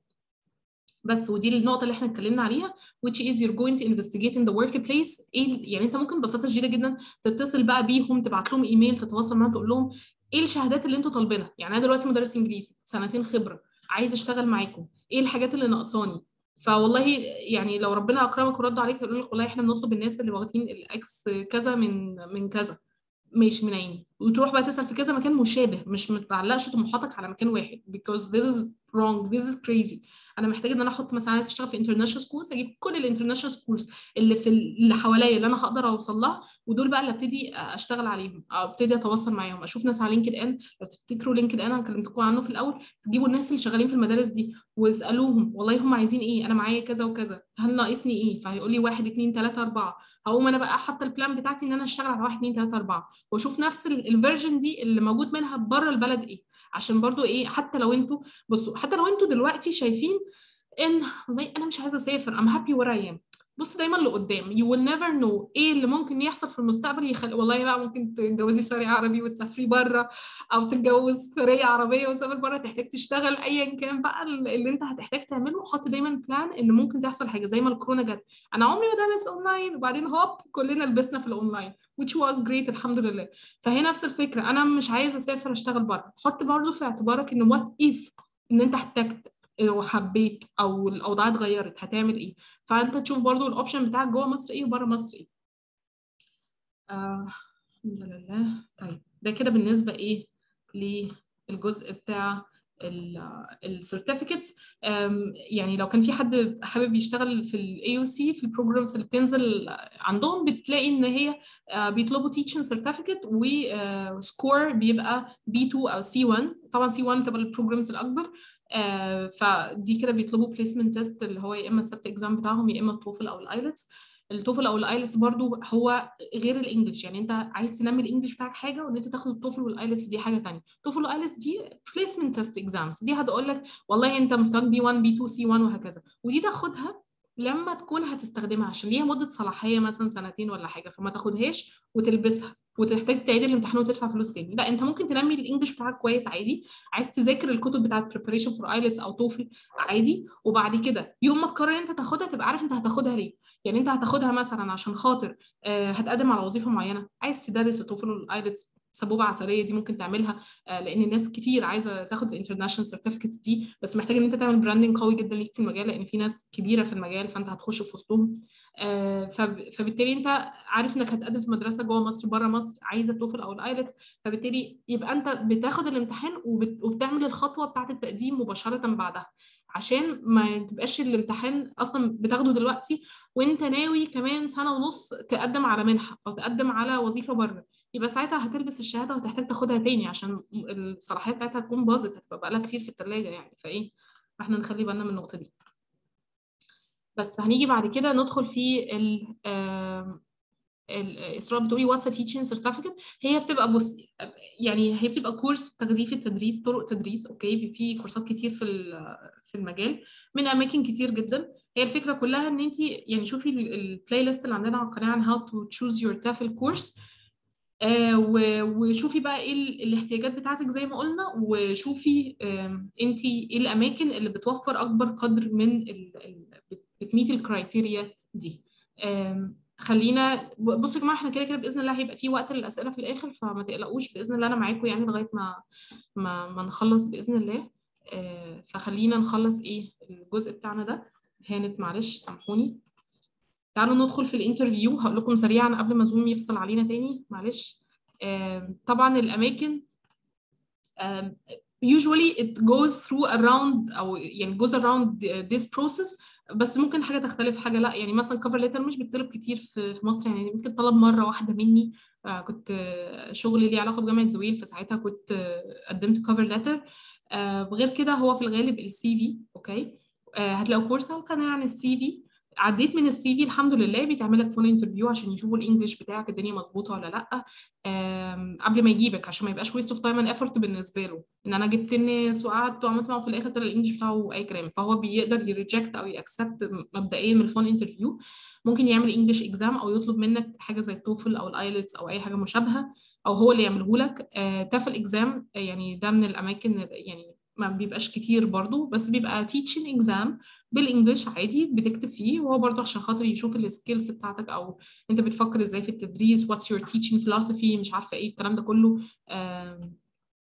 بس ودي النقطه اللي احنا اتكلمنا عليها which is you're going to investigate in the workplace ايه ال- يعني انت ممكن ببساطه شديده جدا تتصل بقى بيهم تبعت لهم ايميل تتواصل معاهم تقول لهم ايه الشهادات اللي انتوا طالبينها يعني انا دلوقتي مدرس انجليزي سنتين خبره عايز اشتغل معاكم ايه الحاجات اللي ناقصاني فوالله يعني لو ربنا اكرمك ورد عليك يقول لك والله احنا بنطلب الناس اللي واخدين الاكس كذا من من كذا ماشي من عيني وتروح بقى تسال في كذا مكان مشابه مش متعلقش طموحاتك على مكان واحد because this is wrong this is crazy انا محتاجه ان انا احط مثلا عايز اشتغل في international schools اجيب كل الانترناشونال schools اللي في اللي حواليا اللي انا هقدر اوصل لها ودول بقى اللي ابتدي اشتغل عليهم او ابتدي اتواصل معاهم اشوف ناس على لينكد ان لو تفتكروا لينكد ان انا كلمتكم عنه في الاول تجيبوا الناس اللي شغالين في المدارس دي واسالوهم والله هم عايزين ايه انا معايا كذا وكذا هل ناقصني ايه فهيقول لي واحد اتنين تلاته اربعه هقوم انا بقى حاطه البلان بتاعتي ان انا اشتغل على واحد اتنين تلاته اربعه واشوف نفس الفيرجن دي اللي موجود منها بره البلد ايه عشان برضو ايه حتى لو انتوا بصوا حتى لو انتوا دلوقتي شايفين ان والله انا مش عايزه اسافر I'm happy where I am بص دايما لقدام you will never know ايه اللي ممكن يحصل في المستقبل يخلي والله بقى ممكن تتجوزي ساري عربي وتسافري بره او تتجوز سارية عربيه وتسافر بره تحتاج تشتغل ايا كان بقى اللي انت هتحتاج تعمله حط دايما بلان ان ممكن تحصل حاجه زي ما الكورونا جت انا عمري ما درس اونلاين وبعدين هوب كلنا لبسنا في الاونلاين which was great الحمد لله فهي نفس الفكره انا مش عايزه اسافر اشتغل بره حط برضه في اعتبارك ان وات اف ان انت احتجت وحبيت او الاوضاع اتغيرت هتعمل ايه فانت تشوف برضو الاوبشن بتاعك جوه مصر ايه وبره مصر ايه آه، الحمد لله طيب ده كده بالنسبه ايه للجزء بتاع السيرتيفيكتس يعني لو كان في حد حابب يشتغل في الاي او سي في البروجرامز اللي بتنزل عندهم بتلاقي ان هي آه، بيطلبوا تيتشنج سيرتيفيكت وسكور بيبقى بي 2 او سي 1 طبعا سي 1 بتبقى البروجرامز الاكبر آه، فدي كده بيطلبوا بليسمنت تيست اللي هو يا اما السبت اكزام بتاعهم يا اما التوفل او الايلتس التوفل او الايلتس برضو هو غير الانجليش يعني انت عايز تنمي الانجليش بتاعك حاجه وان انت تاخد التوفل والايلتس دي حاجه ثانيه التوفل والايلتس دي بليسمنت تيست اكزامز دي هتقول لك والله انت مستواك بي 1 بي 2 سي 1 وهكذا ودي تاخدها لما تكون هتستخدمها عشان ليها مده صلاحيه مثلا سنتين ولا حاجه فما تاخدهاش وتلبسها وتحتاج تعيد الامتحان وتدفع فلوس تاني لا انت ممكن تنمي الانجليش بتاعك كويس عادي عايز تذاكر الكتب بتاعت preparation for IELTS او توفل عادي وبعد كده يوم ما تقرر انت تاخدها تبقى عارف انت هتاخدها ليه يعني انت هتاخدها مثلا عشان خاطر آه هتقدم على وظيفه معينه عايز تدرس التوفل والايلتس سبوبه عسليه دي ممكن تعملها آه لان الناس كتير عايزه تاخد الانترناشونال سيرتيفيكتس دي بس محتاج ان انت تعمل براندنج قوي جدا ليك في المجال لان في ناس كبيره في المجال فانت هتخش في وسطهم آه فبالتالي انت عارف انك هتقدم في مدرسه جوه مصر بره مصر عايزه التوفل او الايلتس فبالتالي يبقى انت بتاخد الامتحان وبتعمل الخطوه بتاعه التقديم مباشره بعدها عشان ما تبقاش الامتحان اصلا بتاخده دلوقتي وانت ناوي كمان سنه ونص تقدم على منحه او تقدم على وظيفه بره يبقى ساعتها هتلبس الشهاده وهتحتاج تاخدها تاني عشان الصلاحيه بتاعتها تكون باظت هتبقى بقالها كتير في الثلاجه يعني فايه فاحنا نخلي بالنا من النقطه دي بس هنيجي بعد كده ندخل في ال اسراء بتقولي واتس تيتشنج سيرتيفيكت هي بتبقى بص يعني هي بتبقى كورس تغذيف التدريس طرق تدريس اوكي في كورسات كتير في في المجال من اماكن كتير جدا هي الفكره كلها ان انت يعني شوفي البلاي ليست اللي عندنا على القناه عن هاو تو تشوز يور تافل كورس وشوفي بقى ايه الاحتياجات بتاعتك زي ما قلنا وشوفي انت ايه الاماكن اللي بتوفر اكبر قدر من بتميت الكرايتيريا دي خلينا بصوا يا جماعه احنا كده كده باذن الله هيبقى في وقت للاسئله في الاخر فما تقلقوش باذن الله انا معاكم يعني لغايه ما ما, ما نخلص باذن الله فخلينا نخلص ايه الجزء بتاعنا ده هانت معلش سامحوني تعالوا ندخل في الانترفيو هقول لكم سريعا قبل ما زوم يفصل علينا تاني معلش طبعا الاماكن usually it goes through around او يعني goes around this process بس ممكن حاجه تختلف حاجه لا يعني مثلا كفر ليتر مش بيطلب كتير في في مصر يعني ممكن طلب مره واحده مني آه كنت آه، شغلي ليه علاقه بجامعه زويل فساعتها كنت آه، قدمت كفر ليتر غير كده هو في الغالب السي في اوكي آه، هتلاقوا كورس او قناه عن السي في عديت من السي في الحمد لله بيتعمل لك فون انترفيو عشان يشوفوا الانجليش بتاعك الدنيا مظبوطه ولا لا آم، قبل ما يجيبك عشان ما يبقاش ويست اوف تايم اند ايفورت بالنسبه له ان انا جبت الناس وقعدت وعملت معاهم في الاخر طلع الانجليش بتاعه اي كلام فهو بيقدر يريجكت او يأكسبت مبدئيا من الفون انترفيو ممكن يعمل انجليش اكزام او يطلب منك حاجه زي التوفل او الايلتس او اي حاجه مشابهه او هو اللي يعمله لك تافل اكزام يعني ده من الاماكن يعني ما بيبقاش كتير برضو بس بيبقى teaching exam بالانجلش عادي بتكتب فيه وهو برضو عشان خاطر يشوف السكيلز بتاعتك او انت بتفكر ازاي في التدريس what's your teaching philosophy مش عارفه ايه الكلام ده كله آم،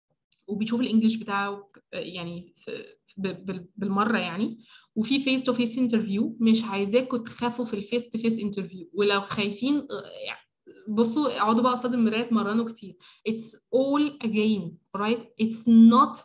وبيشوف الانجليش بتاعك آه، يعني في ب- بال- بالمره يعني وفي فيس تو فيس انترفيو مش عايزاكم تخافوا في الفيس تو فيس انترفيو ولو خايفين آه، يعني بصوا اقعدوا بقى قصاد المرايه اتمرنوا كتير it's all a game right it's not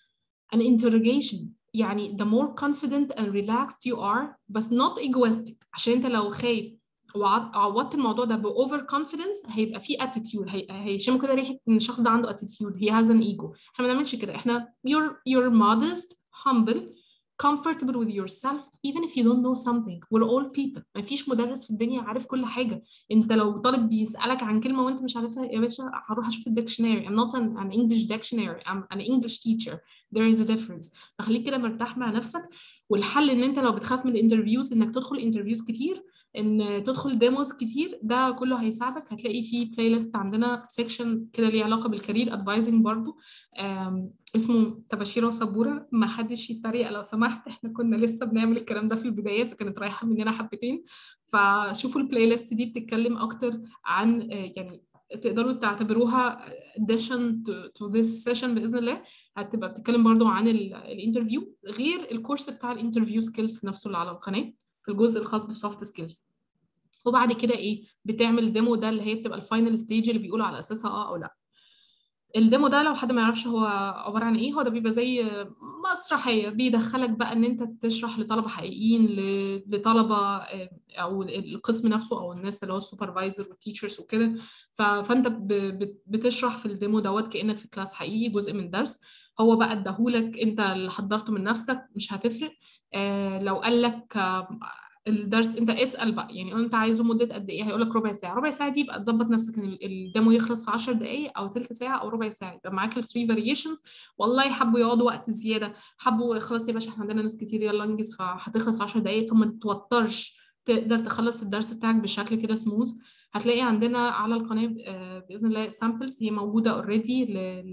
an interrogation يعني the more confident and relaxed you are بس not egoistic عشان انت لو خايف وعض- عوضت الموضوع ده بأوفر confidence هيبقى في attitude هي... هيشموا كده ريحة ان الشخص ده عنده attitude he has an ego احنا ما بنعملش كده احنا you're, you're modest humble comfortable with yourself even if you don't know something we're all people ما فيش مدرس في الدنيا عارف كل حاجة انت لو طالب بيسألك عن كلمة وانت مش عارفها يا باشا هروح اشوف الديكشنري I'm not an, an English dictionary I'm an English teacher there is a difference فخليك كده مرتاح مع نفسك والحل ان انت لو بتخاف من الانترفيوز انك تدخل انترفيوز كتير ان تدخل ديموز كتير ده كله هيساعدك هتلاقي في بلاي ليست عندنا سيكشن كده ليه علاقه بالكارير ادفايزنج برضو آم، اسمه تباشيره وسبوره ما حدش يتريق لو سمحت احنا كنا لسه بنعمل الكلام ده في البدايه فكانت رايحه مننا حبتين فشوفوا البلاي ليست دي بتتكلم اكتر عن آه، يعني تقدروا تعتبروها addition to, to this session باذن الله هتبقى بتتكلم برضو عن ال- الانترفيو غير الكورس بتاع الانترفيو سكيلز نفسه اللي على القناه في الجزء الخاص بالسوفت سكيلز وبعد كده ايه بتعمل ديمو ده اللي هي بتبقى الفاينل ستيج اللي بيقولوا على اساسها اه او لا الديمو ده لو حد ما يعرفش هو عباره عن ايه هو ده بيبقى زي مسرحيه بيدخلك بقى ان انت تشرح لطلبه حقيقيين ل- لطلبه آه، او القسم نفسه او الناس اللي هو السوبرفايزر والتيتشرز وكده ف- فانت ب- بت- بتشرح في الديمو دوت كانك في كلاس حقيقي جزء من درس هو بقى اداهولك انت اللي حضرته من نفسك مش هتفرق آه لو قال لك آه الدرس انت اسال بقى يعني انت عايزه مده قد ايه هيقول لك ربع ساعه ربع ساعه دي يبقى تظبط نفسك ان ال- الديمو يخلص في 10 دقائق او ثلث ساعه او ربع ساعه يبقى معاك الثري فاريشنز والله حبوا يقعدوا وقت زياده حبوا خلاص يا باشا احنا عندنا ناس كتير يلا انجز فهتخلص في 10 دقائق فما تتوترش تقدر تخلص الدرس بتاعك بشكل كده سموث هتلاقي عندنا على القناه آه، باذن الله سامبلز هي موجوده اوريدي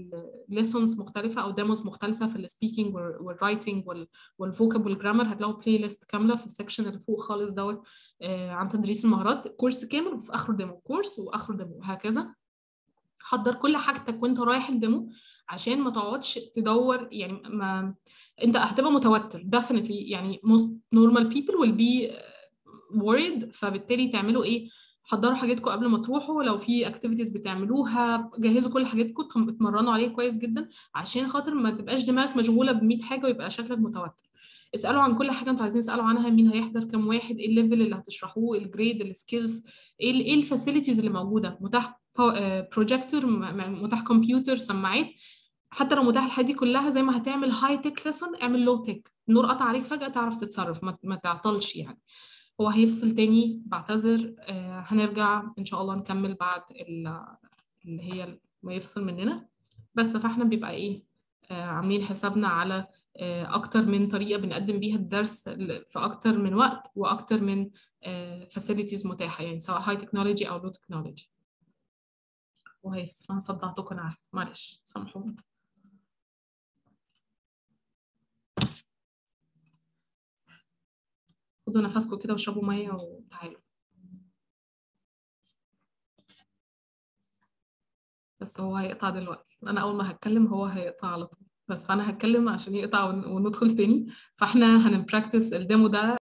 لليسونز مختلفه او ديموز مختلفه في السبيكينج والرايتنج والفوكاب والجرامر هتلاقوا بلاي ليست كامله في السكشن اللي فوق خالص دوت آه، عن تدريس المهارات كورس كامل وفي اخره ديمو كورس واخره ديمو وهكذا حضر كل حاجتك وانت رايح الديمو عشان ما تقعدش تدور يعني ما انت هتبقى متوتر definitely يعني most normal people will be worried فبالتالي تعملوا ايه حضروا حاجاتكم قبل ما تروحوا لو في اكتيفيتيز بتعملوها جهزوا كل حاجاتكم اتم- اتمرنوا عليها كويس جدا عشان خاطر ما تبقاش دماغك مشغوله ب 100 حاجه ويبقى شكلك متوتر اسالوا عن كل حاجه انتوا عايزين تسالوا عنها مين هيحضر كام واحد ايه الليفل اللي هتشرحوه الجريد السكيلز ايه ال- ايه الفاسيلتيز اللي موجوده متاح بروجيكتور متاح كمبيوتر سماعات حتى لو متاح الحاجات دي كلها زي ما هتعمل هاي تك ليسون اعمل لو تك النور قطع عليك فجاه تعرف تتصرف ما, ما تعطلش يعني هو هيفصل تاني بعتذر آه هنرجع ان شاء الله نكمل بعد ال- اللي هي ما يفصل مننا بس فاحنا بيبقى ايه آه عاملين حسابنا على آه اكتر من طريقه بنقدم بيها الدرس ل- في اكتر من وقت واكتر من فاسيلتيز متاحه يعني سواء هاي تكنولوجي او لو تكنولوجي وهيفصل انا صدعتكم انا عارفه معلش سامحوني خدوا نفسكم كده واشربوا ميه وتعالوا بس هو هيقطع دلوقتي انا اول ما هتكلم هو هيقطع على طول بس فانا هتكلم عشان يقطع ون- وندخل تاني فاحنا هنبراكتس الديمو ده